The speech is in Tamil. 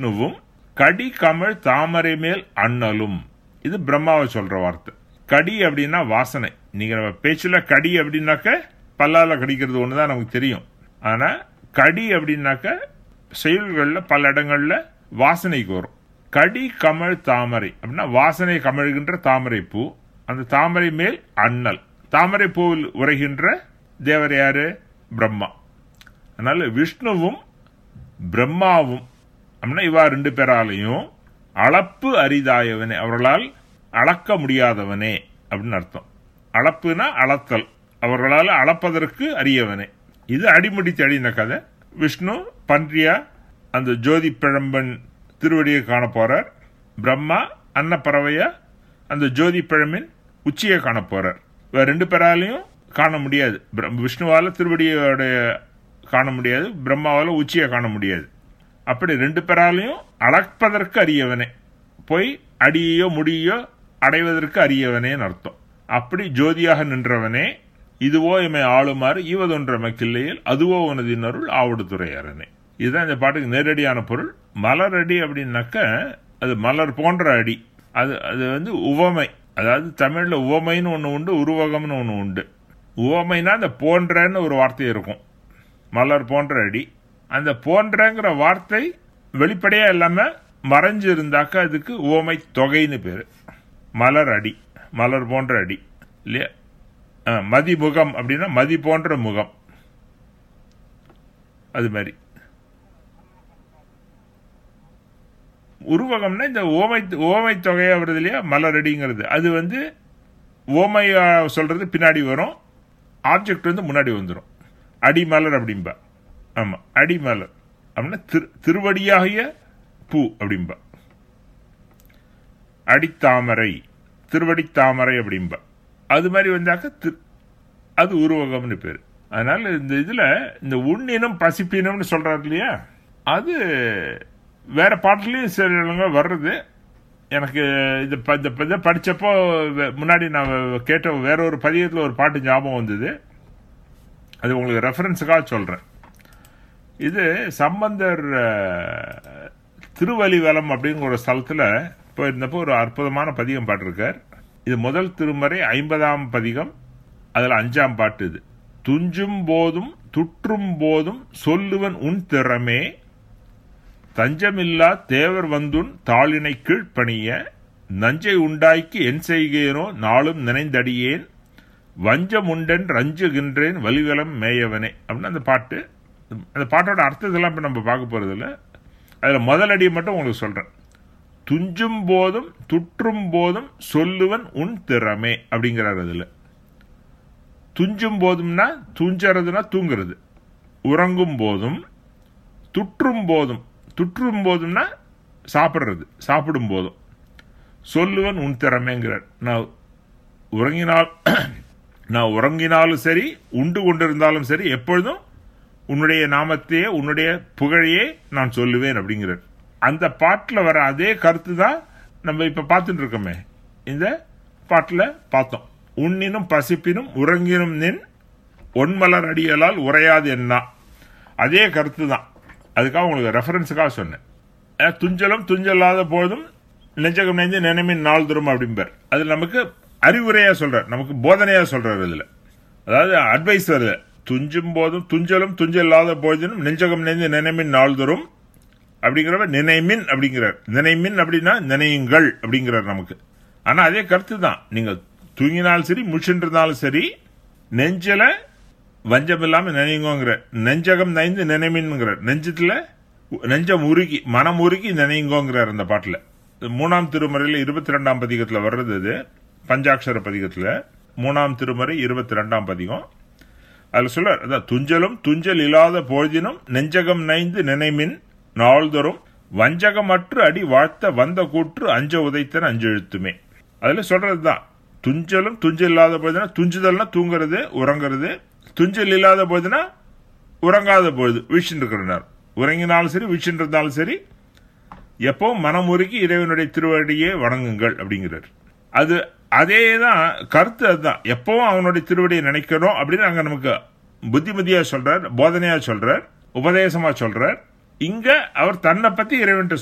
விஷ்ணுவும் கடி கமழ் தாமரை மேல் அண்ணலும் இது பிரம்மாவை சொல்ற வார்த்தை கடி அப்படின்னா வாசனை நீங்க நம்ம பேச்சுல கடி அப்படின்னாக்க பல்லால கடிக்கிறது ஒண்ணுதான் நமக்கு தெரியும் ஆனா கடி அப்படின்னாக்க செயல்கள்ல பல இடங்கள்ல வாசனைக்கு வரும் கடி கமழ் தாமரை அப்படின்னா வாசனை கமழ்கின்ற தாமரை பூ அந்த தாமரை மேல் அண்ணல் தாமரை பூவில் உரைகின்ற தேவர் யாரு பிரம்மா அதனால விஷ்ணுவும் பிரம்மாவும் அப்படின்னா இவா ரெண்டு பேராலையும் அளப்பு அரிதாயவனே அவர்களால் அளக்க முடியாதவனே அப்படின்னு அர்த்தம் அளப்புனா அளத்தல் அவர்களால் அளப்பதற்கு அரியவனே இது அடிமுடி தடின கதை விஷ்ணு பன்றியா அந்த ஜோதி பிழம்பன் திருவடியை காண போறார் பிரம்மா அன்னப்பறவையா அந்த ஜோதி பிழம்பின் உச்சியை காண போறார் வேற ரெண்டு பேராலையும் காண முடியாது பிர- விஷ்ணுவால திருவடியோட காண முடியாது பிரம்மாவால உச்சியை காண முடியாது அப்படி ரெண்டு பேராலையும் அளப்பதற்கு அரியவனே போய் அடியோ முடியோ அடைவதற்கு அரியவனேன்னு அர்த்தம் அப்படி ஜோதியாக நின்றவனே இதுவோ எமை ஆளுமாறு ஈவதொன்ற மக்கில்லையில் அதுவோ உனதின் அருள் ஆவடு துறையரனே இதுதான் இந்த பாட்டுக்கு நேரடியான பொருள் மலர் அடி அப்படின்னாக்க அது மலர் போன்ற அடி அது அது வந்து உவமை அதாவது தமிழ்ல உவமைன்னு ஒன்று உண்டு உருவகம்னு ஒன்று உண்டு உவமைனா அந்த போன்றன்னு ஒரு வார்த்தை இருக்கும் மலர் போன்ற அடி அந்த போன்றங்கிற வார்த்தை வெளிப்படையா இல்லாம மறைஞ்சு இருந்தாக்க அதுக்கு உவமை தொகைன்னு பேரு மலர் அடி மலர் போன்ற அடி இல்லையா ஆ, மதிமுகம் அப்படின்னா மதி போன்ற முகம் அது மாதிரி உருவகம்னா இந்த ஓமை ஓமை தொகையா வருது இல்லையா மலரடிங்கிறது அது வந்து ஓமையா சொல்றது பின்னாடி வரும் ஆப்ஜெக்ட் வந்து முன்னாடி வந்துடும் அடிமலர் அப்படிம்பா ஆமா அடிமலர் அப்படின்னா திரு திருவடியாகிய பூ அப்படிம்பா அடித்தாமரை திருவடித்தாமரை அப்படிம்பா அது மாதிரி வந்தாக்க திரு- அது உருவகம்னு பேர் அதனால இந்த இதுல இந்த உண்ணினம் பசிப்பினம்னு சொல்றாரு இல்லையா அது வேற பாட்டுலயும் சில இடங்கள் வர்றது எனக்கு இது ப- இந்த இதை படிச்சப்போ வே- முன்னாடி நான் கேட்ட வேற ஒரு பதியத்தில் ஒரு பாட்டு ஞாபகம் வந்தது அது உங்களுக்கு ரெஃபரன்ஸுக்காக சொல்றேன் இது சம்பந்தர் அஹ், திருவலிவலம் அப்படிங்கிற ஒரு ஸ்தலத்துல போயிருந்தப்போ ஒரு அற்புதமான பதிகம் பாட்டிருக்கார் இது முதல் திருமறை ஐம்பதாம் பதிகம் அதுல அஞ்சாம் பாட்டு இது துஞ்சும் போதும் துற்றும் போதும் சொல்லுவன் உன் திறமே தஞ்சமில்லா தேவர் வந்துன் தாளினை கீழ்ப்பணிய நஞ்சை உண்டாக்கி என் செய்கேனோ நாளும் நினைந்தடியேன் வஞ்சம் உண்டன் ரஞ்சுகின்றேன் வலிவலம் மேயவனே அப்படின்னு அந்த பாட்டு அந்த பாட்டோட அர்த்தத்தெல்லாம் இப்ப நம்ம பார்க்க போறது இல்ல அதுல முதல் அடியை மட்டும் உங்களுக்கு சொல்றேன் துஞ்சும் போதும் துற்றும் போதும் சொல்லுவன் உன் திறமே அப்படிங்கிறார் அதுல துஞ்சும் போதும்னா துஞ்சறதுனா தூங்குறது உறங்கும் போதும் துற்றும் போதும் துற்றும் போதும்னா சாப்பிடுறது சாப்பிடும் போதும் சொல்லுவன் உன் திறமைங்கிறார் நான் உறங்கினால் நான் உறங்கினாலும் சரி உண்டு கொண்டிருந்தாலும் சரி எப்பொழுதும் உன்னுடைய நாமத்தையே உன்னுடைய புகழையே நான் சொல்லுவேன் அப்படிங்கிறார் அந்த பாட்டில் வர அதே கருத்து தான் நம்ம இப்ப பார்த்துட்டு இருக்கோமே இந்த பாட்டில் பார்த்தோம் உண்ணினும் பசிப்பினும் உறங்கினும் நின் ஒன்மலர் அடியலால் உரையாது என்ன அதே கருத்து தான் அதுக்காக உங்களுக்கு ரெஃபரன்ஸுக்காக சொன்னேன் அஹ் துஞ்சலும் துஞ்சல்லாத போதும் நெஞ்சகம் நெஞ்சு நினைமின் நாள் தரும் அப்படிம்பார் அது நமக்கு அறிவுரையா சொல்றார் நமக்கு போதனையா சொல்றாரு இதுல அதாவது அட்வைஸ் வருது துஞ்சும் போதும் துஞ்சலும் துஞ்சல்லாத போதினும் நெஞ்சகம் நெஞ்சு நினைமின் நாள் தரும் அப்படிங்கிறவர் நினைமின் அப்படிங்கிறார் நினைமின் அப்படின்னா நினையுங்கள் அப்படிங்கிறார் நமக்கு ஆனா அதே கருத்து தான் நீங்க தூங்கினாலும் சரி முழிச்சுட்டு இருந்தாலும் சரி நெஞ்சில வஞ்சம் இல்லாம நினைங்கோங்கிற நெஞ்சகம் நைந்து நினைமின்ங்கிறார் நெஞ்சத்துல நெஞ்சம் உருகி மனம் உருகி நினைங்கோங்கிறார் அந்த பாட்டுல மூணாம் திருமுறையில இருபத்தி ரெண்டாம் பதிகத்துல வர்றது இது பஞ்சாட்சர பதிகத்துல மூணாம் திருமுறை இருபத்தி ரெண்டாம் பதிகம் அதுல சொல்ல அதான் துஞ்சலும் துஞ்சல் இல்லாத பொழுதினும் நெஞ்சகம் நைந்து நினைமின் நாள்தோறும் வஞ்சகமற்று அடி வாழ்த்த வந்த கூற்று அஞ்ச உதைத்தன் அஞ்செழுத்துமே அதுல சொல்றதுதான் துஞ்சலும் துஞ்சல் இல்லாத போதுனா துஞ்சுதல்னா தூங்குறது உறங்குறது துஞ்சல் இல்லாத போதுனா உறங்காத பொழுது வீழ்ச்சின்னு இருக்கிறனார் உறங்கினாலும் சரி வீழ்ச்சின்னு இருந்தாலும் சரி எப்பவும் மனம் உருகி இறைவனுடைய திருவடியே வணங்குங்கள் அப்படிங்கிறார் அது அதே தான் கருத்து அதுதான் எப்பவும் அவனுடைய திருவடியை நினைக்கணும் அப்படின்னு அங்க நமக்கு புத்திமதியா சொல்றார் போதனையா சொல்றார் உபதேசமா சொல்றார் இங்க அவர் தன்னை பத்தி இறைவன்ட்டு